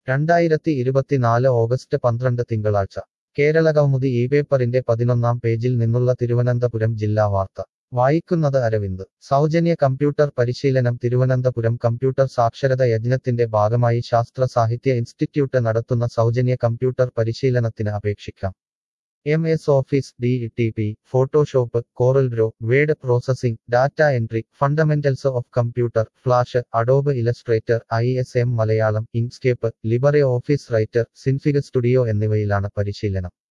രണ്ടായിരത്തി ഇരുപത്തിനാല് ഓഗസ്റ്റ് പന്ത്രണ്ട് തിങ്കളാഴ്ച കേരള കൗമുദി ഈ പേപ്പറിന്റെ പതിനൊന്നാം പേജിൽ നിന്നുള്ള തിരുവനന്തപുരം ജില്ലാ വാർത്ത വായിക്കുന്നത് അരവിന്ദ് സൗജന്യ കമ്പ്യൂട്ടർ പരിശീലനം തിരുവനന്തപുരം കമ്പ്യൂട്ടർ സാക്ഷരത യജ്ഞത്തിന്റെ ഭാഗമായി ശാസ്ത്ര സാഹിത്യ ഇൻസ്റ്റിറ്റ്യൂട്ട് നടത്തുന്ന സൗജന്യ കമ്പ്യൂട്ടർ പരിശീലനത്തിന് അപേക്ഷിക്കാം M S office D T P Photoshop Corel draw word processing data entry fundamentals of computer flash Adobe Illustrator I S M Malayalam Inkscape Libre office writer Synfig studio എന്നിവയിലാണ് പരിശീലനം